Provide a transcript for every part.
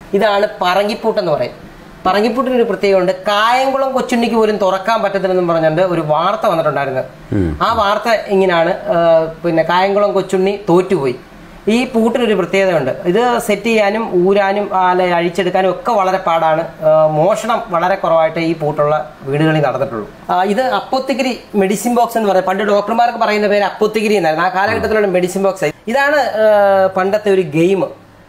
ഇതാണ് പറങ്കിപ്പൂട്ട് എന്ന് പറയും പറങ്കിപ്പൂട്ടിന് ഒരു പ്രത്യേകമുണ്ട് കായംകുളം കൊച്ചുണ്ണിക്ക് പോലും തുറക്കാൻ പറ്റത്തില്ലെന്നും പറഞ്ഞുകൊണ്ട് ഒരു വാർത്ത വന്നിട്ടുണ്ടായിരുന്നു ആ വാർത്ത ഇങ്ങനെയാണ് ആ, പിന്നെ കായംകുളം കൊച്ചുണ്ണി തോറ്റുപോയി ഈ പൂട്ടിനൊരു പ്രത്യേകതയുണ്ട് ഇത് സെറ്റ് ചെയ്യാനും ഊരാനും അല്ലെ അഴിച്ചെടുക്കാനും ഒക്കെ വളരെ പാടാണ് ആ, മോഷണം വളരെ കുറവായിട്ട് ഈ പൂട്ടുള്ള വീടുകളിൽ നടന്നിട്ടുള്ളൂ ആ, ഇത് അപ്പോത്തിഗിരി മെഡിസിൻ ബോക്സ് എന്ന് പറയുന്നത് പണ്ട് ഡോക്ടർമാർക്ക് പറയുന്ന പേര് അപ്പോത്തിഗിരി എന്നായിരുന്നു ആ കാലഘട്ടത്തിലുള്ള മെഡിസിൻ ബോക്സ് ഇതാണ് ആ, പണ്ടത്തെ ഒരു ഗെയിം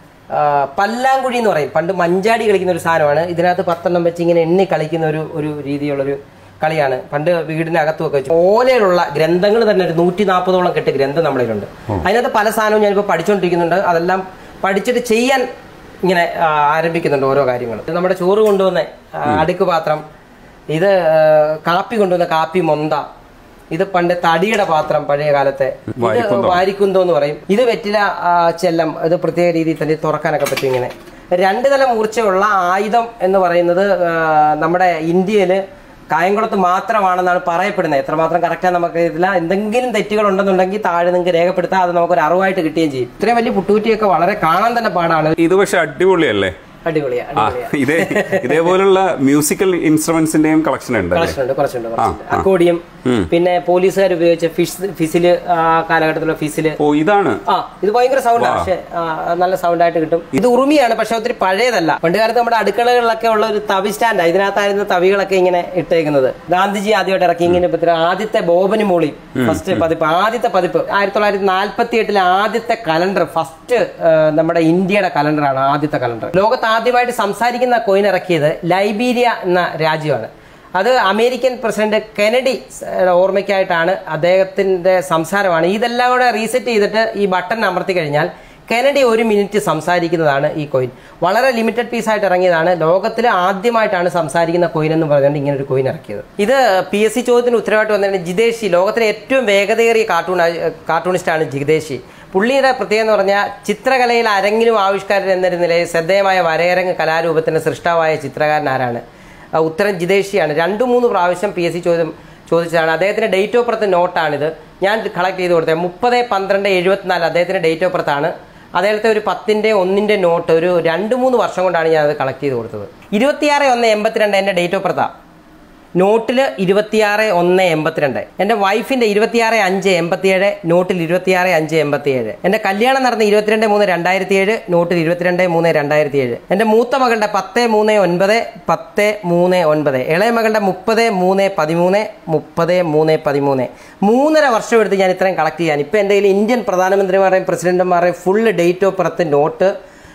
പല്ലാങ്കുഴി എന്ന് പറയും പണ്ട് മഞ്ചാടി കളിക്കുന്ന ഒരു സാധനമാണ് ഇതിനകത്ത് പത്തെണ്ണം വെച്ച് ഇങ്ങനെ എണ്ണി കളിക്കുന്ന ഒരു ഒരു രീതിയുള്ളൊരു കളിയാണ് പണ്ട് വീടിനകത്തുമൊക്കെ വെച്ച് ഓലയിലുള്ള ഗ്രന്ഥങ്ങൾ തന്നെ ഒരു നൂറ്റി നാൽപ്പതോളം കെട്ട് ഗ്രന്ഥം നമ്മളിലുണ്ട് അതിനകത്ത് പല സാധനവും ഞാനിപ്പോൾ പഠിച്ചുകൊണ്ടിരിക്കുന്നുണ്ട് അതെല്ലാം പഠിച്ചിട്ട് ചെയ്യാൻ ഇങ്ങനെ ആ, ആരംഭിക്കുന്നുണ്ട് ഓരോ കാര്യങ്ങൾ ഇത് നമ്മുടെ ചോറ് കൊണ്ടുവന്ന ആ, അടുക്ക് പാത്രം ഇത് ആ, കാപ്പി കൊണ്ടുവന്ന കാപ്പി മൊന്ത ഇത് പണ്ട് തടിയുടെ പാത്രം പഴയ കാലത്തെ ഇത് വാരിക്കുന്തോ എന്ന് പറയും ഇത് വെറ്റില ആ, ചെല്ലം ഇത് പ്രത്യേക രീതിയിൽ തന്നെ തുറക്കാനൊക്കെ പറ്റും ഇങ്ങനെ രണ്ട് തല മൂർച്ചയുള്ള ആയുധം എന്ന് പറയുന്നത് ആ, നമ്മുടെ ഇന്ത്യയില് കായംകുളത്ത് മാത്രമാണെന്നാണ് പറയപ്പെടുന്നത് എത്രമാത്രം കറക്റ്റാണ് നമുക്ക് ഇതില്ല എന്തെങ്കിലും തെറ്റുകൾ ഉണ്ടെന്നുണ്ടെങ്കിൽ താഴെ നിങ്ങൾക്ക് രേഖപ്പെടുത്താം അത് നമുക്കൊരു അറിവായിട്ട് കിട്ടുകയും ചെയ്യും ഇത്രയും വലിയ പുട്ടുകുറ്റിയൊക്കെ വളരെ കാണാൻ തന്നെ പാടാണ് ഇത് പക്ഷെ അടിപൊളിയല്ലേ അടിപൊളിയാണ് ആ അടിപൊളിയാണ് ഇതേ ഇതേപോലുള്ള മ്യൂസിക്കൽ ഇൻസ്ട്രുമെന്റ്സിന്റെയും കളക്ഷൻ ഉണ്ട് അല്ലേ കുറച്ചുണ്ട് കുറച്ചുണ്ട് കുറച്ചുണ്ട് അക്കോഡിയം പിന്നെ പോലീസുകാർ ഉപയോഗിച്ച ഫിഷ് ഫിസില് ആ കാലഘട്ടത്തിലുള്ള ഫിസില് ഓ ഇതാണ് ആ ഇത് ഭയങ്കര സൗണ്ടാണ് പക്ഷെ ആ, നല്ല സൗണ്ട് ആയിട്ട് കിട്ടും ഇത് ഉറുമിയാണ് പക്ഷെ ഒത്തിരി പഴയതല്ല പണ്ട് കാലത്ത് നമ്മുടെ അടുക്കളകളിലൊക്കെ ഉള്ള ഒരു തവി സ്റ്റാൻഡ് ഇതിനകത്തായിരുന്നു തവികളൊക്കെ ഇങ്ങനെ ഇട്ടേക്കുന്നത് ഗാന്ധിജി ആദ്യമായിട്ട് ഇറക്കി ഇങ്ങനെ ഇപ്പൊ ഇത്ര ആദ്യത്തെ ബോബന് മൂളി ഫസ്റ്റ് പതിപ്പ് ആദ്യത്തെ പതിപ്പ് ആയിരത്തി തൊള്ളായിരത്തി നാൽപ്പത്തി എട്ടിലെ ആദ്യത്തെ കലണ്ടർ ഫസ്റ്റ് നമ്മുടെ ഇന്ത്യയുടെ കലണ്ടറാണ് ആദ്യത്തെ കലണ്ടർ ലോകത്ത് ആദ്യമായിട്ട് സംസാരിക്കുന്ന കോയിൻ ഇറക്കിയത് ലൈബീരിയ എന്ന രാജ്യമാണ് അത് അമേരിക്കൻ പ്രസിഡന്റ് കെനഡി സ് ഓർമ്മയ്ക്കായിട്ടാണ് അദ്ദേഹത്തിന്റെ സംസാരമാണ് ഇതെല്ലാം കൂടെ റീസെറ്റ് ചെയ്തിട്ട് ഈ ബട്ടൺ അമർത്തി കഴിഞ്ഞാൽ കെനഡി ഒരു മിനിറ്റ് സംസാരിക്കുന്നതാണ് ഈ കോയിൻ വളരെ ലിമിറ്റഡ് പീസായിട്ട് ഇറങ്ങിയതാണ് ലോകത്തിൽ ആദ്യമായിട്ടാണ് സംസാരിക്കുന്ന കോയിൻ എന്ന് പറഞ്ഞുകൊണ്ട് ഇങ്ങനെ ഒരു കോയിൻ ഇറക്കിയത് ഇത് പി എസ് സി ചോദ്യത്തിന് ഉത്തരവായിട്ട് വന്നതിന് ജിതേഷി ലോകത്തിലെ ഏറ്റവും വേഗതയേറിയ കാർട്ടൂൺ കാർട്ടൂണിസ്റ്റാണ് ജിതേഷി പുള്ളിയുടെ പ്രത്യേകത എന്ന് പറഞ്ഞാൽ ചിത്രകലയിൽ ആരെങ്കിലും ആവിഷ്കാരൻ എന്നൊരു നിലയിൽ ശ്രദ്ധേയമായ വരയരങ്ങ് കലാരൂപത്തിന്റെ സൃഷ്ടാവായ ചിത്രകാരൻ ആരാണ് ആ, ഉത്തരം ജിതേഷിയാണ് രണ്ട് മൂന്ന് പ്രാവശ്യം പി എസ് സി ചോദ്യം ചോദിച്ചതാണ് അദ്ദേഹത്തിന്റെ ഡേറ്റ് ഓഫ് ബർത്ത് നോട്ടാണിത് ഞാൻ കളക്ട് ചെയ്ത് കൊടുത്തത് മുപ്പത് പന്ത്രണ്ട് എഴുപത്തിനാല് അദ്ദേഹത്തിന്റെ ഡേറ്റ് ഓഫ് ബർത്ത് ആണ് അദ്ദേഹത്തെ ഒരു പത്തിന്റെ ഒന്നിന്റെ നോട്ട് ഒരു രണ്ട് മൂന്ന് വർഷം കൊണ്ടാണ് ഞാൻ അത് കളക്ട് ചെയ്ത് കൊടുത്തത് ഇരുപത്തിയാറ് ഒന്ന് എൺപത്തിരണ്ട് എൻ്റെ ഡേറ്റ് ഓഫ് ബർത്താണ് നോട്ടിൽ ഇരുപത്തിയാറ് ഒന്ന് എൺപത്തിരണ്ട് എൻ്റെ വൈഫിന്റെ ഇരുപത്തിയാറ് അഞ്ച് എൺപത്തിയേഴ് നോട്ടിൽ ഇരുപത്തിയാറ് അഞ്ച് എൺപത്തിയേഴ് എൻ്റെ കല്യാണം നടന്ന ഇരുപത്തിരണ്ട് മൂന്ന് രണ്ടായിരത്തി ഏഴ് നോട്ടിൽ ഇരുപത്തിരണ്ട് മൂന്ന് രണ്ടായിരത്തി ഏഴ് എൻ്റെ മൂത്ത മകളുടെ പത്ത് മൂന്ന് ഒൻപത് പത്ത് മൂന്ന് ഒൻപത് ഇളയ മകളുടെ മുപ്പത് മൂന്ന് പതിമൂന്ന് മുപ്പത് മൂന്ന് പതിമൂന്ന് മൂന്നര വർഷം എടുത്ത് ഞാൻ ഇത്രയും കളക്ട് ചെയ്യാൻ ഇപ്പം എൻ്റെ കയ്യിൽ ഇന്ത്യൻ പ്രധാനമന്ത്രിമാരെയും പ്രസിഡന്റുമാരെയും full date of birth note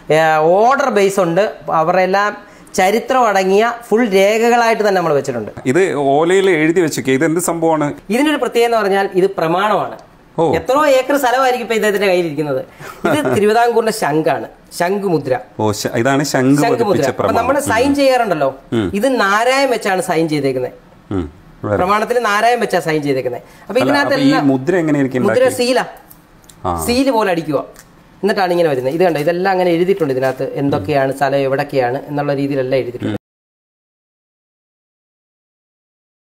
order base ഉണ്ട് അവരെല്ലാം ചരിത്രം അടങ്ങിയ ഫുൾ രേഖകളായിട്ട് തന്നെ നമ്മൾ വെച്ചിട്ടുണ്ട് ഇത് ഓലയിൽ എഴുതി വെച്ചേക്കുക ഇത് എന്ത് സംഭവമാണ് ഇതിനൊരു പ്രത്യേകത എന്ന് പറഞ്ഞാൽ ഇത് പ്രമാണമാണ് ഓ. എത്രയോ ഏക്കർ സ്ഥലമായിരിക്കും ഇപ്പൊ ഇദ്ദേഹത്തിന്റെ കയ്യിലിരിക്കുന്നത് ഇത് തിരുവിതാംകൂറിന്റെ ശംഖാണ് ശംഖുമുദ്ര ഓ ശ- ഇതാണ് ശംഖ് ശംഖുമുദ്ര പതിപ്പിച്ച അപ്പൊ പ്രമാണം നമ്മൾ സൈൻ ചെയ്യാറുണ്ടല്ലോ ഇത് നാരായം വെച്ചാണ് സൈൻ ചെയ്തേക്കുന്നത് ഉം. വളരെ- പ്രമാണത്തിൽ നാരായം വെച്ചാ സൈൻ ചെയ്തേക്കുന്നത് അപ്പൊ അല്ല, ഇതിനകത്ത് അപ്പൊ ഈ എല്ലാം മുദ്ര എങ്ങനെയായിരിക്കും മുദ്ര ഉണ്ടാക്കിയത്? സീല ആ. സീല് പോലെ അടിക്കുക എന്നിട്ടാണ് ഇങ്ങനെ വരുന്നത് ഇത് കണ്ടോ ഇതെല്ലാം അങ്ങനെ എഴുതിയിട്ടുണ്ട് ഇതിനകത്ത് എന്തൊക്കെയാണ് സ്ഥലം എവിടൊക്കെയാണ് എന്നുള്ള രീതിയിലെല്ലാം എഴുതിയിട്ടുണ്ട്